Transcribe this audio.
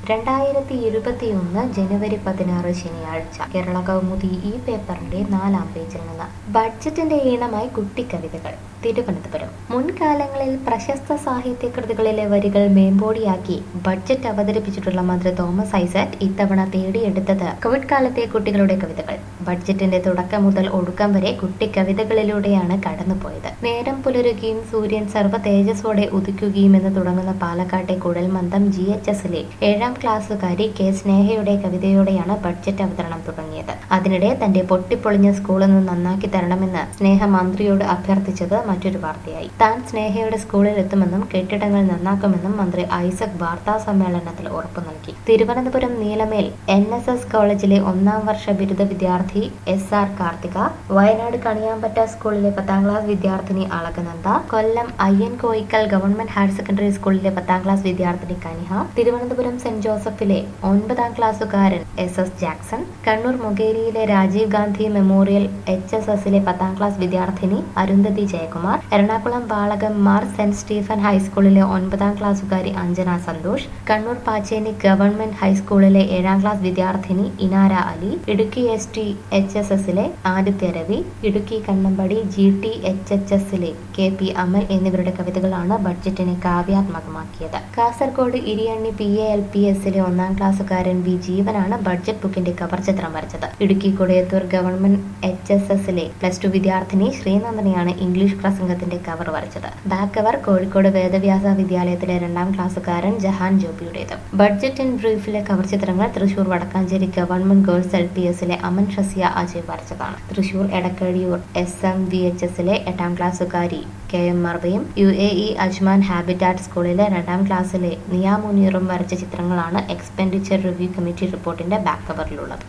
രണ്ടായിരത്തി ഇരുപത്തിയൊന്ന് ജനുവരി പതിനാറ് ശനിയാഴ്ച കേരള കൗമുദി ഈ പേപ്പറിന്റെ നാലാം പേജിൽ നിന്ന് ബഡ്ജറ്റിന്റെ ഈണമായി കുട്ടിക്കവിതകൾ തിരുവനന്തപുരം മുൻകാലങ്ങളിൽ പ്രശസ്ത സാഹിത്യ കൃതികളിലെ വരികൾ മേമ്പോടിയാക്കി ബഡ്ജറ്റ് അവതരിപ്പിച്ചിട്ടുള്ള മന്ത്രി തോമസ് ഐസക് ഇത്തവണ തേടിയെടുത്തത് കോവിഡ് കാലത്തെ കുട്ടികളുടെ കവിതകൾ ബഡ്ജറ്റിന്റെ തുടക്കം മുതൽ ഒടുക്കം വരെ കുട്ടിക്കവിതകളിലൂടെയാണ് കടന്നുപോയത് നേരം പുലരുകയും സൂര്യൻ സർവ്വ തേജസ്സോടെ ഉദിക്കുകയും എന്ന് തുടങ്ങുന്ന പാലക്കാട്ടെ കുഴൽമന്ദം ജി എച്ച് എസിലെ ഏഴാം ക്ലാസ്സുകാരി കെ സ്നേഹയുടെ കവിതയോടെയാണ് ബഡ്ജറ്റ് അവതരണം തുടങ്ങിയത് അതിനിടെ തന്റെ പൊട്ടിപ്പൊളിഞ്ഞ സ്കൂളൊന്ന് നന്നാക്കി തരണമെന്ന് സ്നേഹ മന്ത്രിയോട് അഭ്യർത്ഥിച്ചത് മറ്റൊരു വാർത്തയായി താൻ സ്നേഹയുടെ സ്കൂളിൽ എത്തുമെന്നും കെട്ടിടങ്ങൾ നന്നാക്കുമെന്നും മന്ത്രി ഐസക് വാർത്താ സമ്മേളനത്തിൽ ഉറപ്പു നൽകി Thiruvananthapuram Neelamel N S S കോളേജിലെ ഒന്നാം വർഷ ബിരുദ വിദ്യാർത്ഥി എസ് ആർ കാർത്തിക വയനാട് കണിയാമ്പറ്റ സ്കൂളിലെ പത്താം ക്ലാസ് വിദ്യാർത്ഥിനി Alakananda Kollam Ayyan Koyikkal government higher secondary സ്കൂളിലെ പത്താം ക്ലാസ് വിദ്യാർത്ഥിനി കനിഹ തിരുവനന്തപുരം സെന്റ് ജോസഫിലെ ഒൻപതാം ക്ലാസ്സുകാരൻ എസ് എസ് ജാക്സൺ കണ്ണൂർ മൊകേരിയിലെ Rajiv Gandhi memorial H S എസിലെ പത്താം ക്ലാസ് വിദ്യാർത്ഥിനി അരുന്ധതി ജയകുമാർ എറണാകുളം ബാളകം മാർ സെന്റ് സ്റ്റീഫൻ ഹൈസ്കൂളിലെ ഒൻപതാം ക്ലാസ്സുകാരി അഞ്ജന സന്തോഷ് കണ്ണൂർ പാച്ചേനി ഗവൺമെന്റ് ഹൈസ്കൂളിലെ ഏഴാം ക്ലാസ് വിദ്യാർത്ഥിനി Inara Ali Idukki S T H S എസിലെ Aditya Ravi Idukki Kannampadi G T H H എസിലെ കെ പി അമൽ എന്നിവരുടെ കവിതകളാണ് ബഡ്ജറ്റിനെ കാവ്യാത്മകമാക്കിയത് Kasaragod Iriyanni P A L P എസിലെ ഒന്നാം ക്ലാസ്സുകാരൻ വി ജീവനാണ് ബഡ്ജറ്റ് ബുക്കിന്റെ കവർ ചിത്രം വരച്ചത് Idukki Kodayathoor government H S എസിലെ പ്ലസ് ടു വിദ്യാർത്ഥിനി ശ്രീനന്ദനെയാണ് ഇംഗ്ലീഷ് പ്രസംഗത്തിന്റെ കവർ വരച്ചത് ബാക്ക് കവർ കോഴിക്കോട് വേദവ്യാസ വിദ്യാലയത്തിലെ രണ്ടാം ക്ലാസ്സുകാരൻ ജഹാൻ ജോബിയുടേത് ബഡ്ജറ്റ് ഇൻ ബ്രീഫിലെ കവർ ചിത്രങ്ങൾ Thrissur Vadakkanchery government girls L P എസിലെ അമൻ ഷസിയ അജയ് വരച്ചതാണ് Thrissur Edakkazhiyur S M V H എസിലെ എട്ടാം ക്ലാസ്സുകാരി കെ എം മർവയും U A E Ajman habitat സ്കൂളിലെ രണ്ടാം ക്ലാസ്സിലെ നിയ മുനീറും വരച്ച ചിത്രങ്ങളാണ് എക്സ്പെൻഡിച്ചർ റിവ്യൂ കമ്മിറ്റി റിപ്പോർട്ടിന്റെ ബാക്ക് കവറിലുള്ളത്